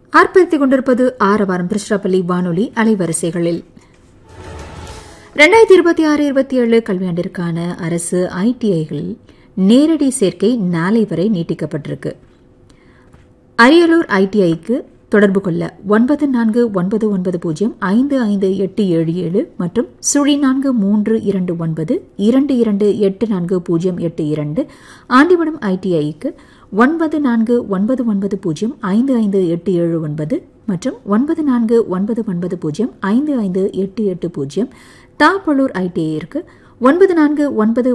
ஆர்ப்பரித்துக் கொண்டிருப்பது ஆரவாரம் திருச்சிராப்பள்ளி வானொலி அலைவரிசைகளில் ரெண்டாயிரத்தி இருபத்தி ஆறு இருபத்தி ஏழு கல்வியாண்டிற்கான அரசு ஐடிஐகளில் நேரடி சேர்க்கை நாளை வரை நீட்டிக்கப்பட்டிருக்கு அரியலூர் ஐடிஐக்கு தொடர்பு கொள்ள ஒன்பது நான்கு ஒன்பது ஒன்பது பூஜ்ஜியம் ஐந்து ஐந்து எட்டு ஏழு ஏழு மற்றும் சுழி நான்கு மூன்று இரண்டு ஒன்பது இரண்டு இரண்டு எட்டு நான்கு பூஜ்ஜியம் எட்டு இரண்டு ஆண்டிமடம் ஐடிஐக்கு ஒன்பது நான்கு ஒன்பது ஒன்பது பூஜ்ஜியம் ஐந்து ஐந்து எட்டு ஏழு ஒன்பது மற்றும் ஒன்பது நான்கு ஒன்பது ஒன்பது பூஜ்ஜியம் ஐந்து ஐந்து எட்டு எட்டு பூஜ்ஜியம் தாப்பழூர் ஐடிஐக்கு ஒன்பது நான்கு ஒன்பது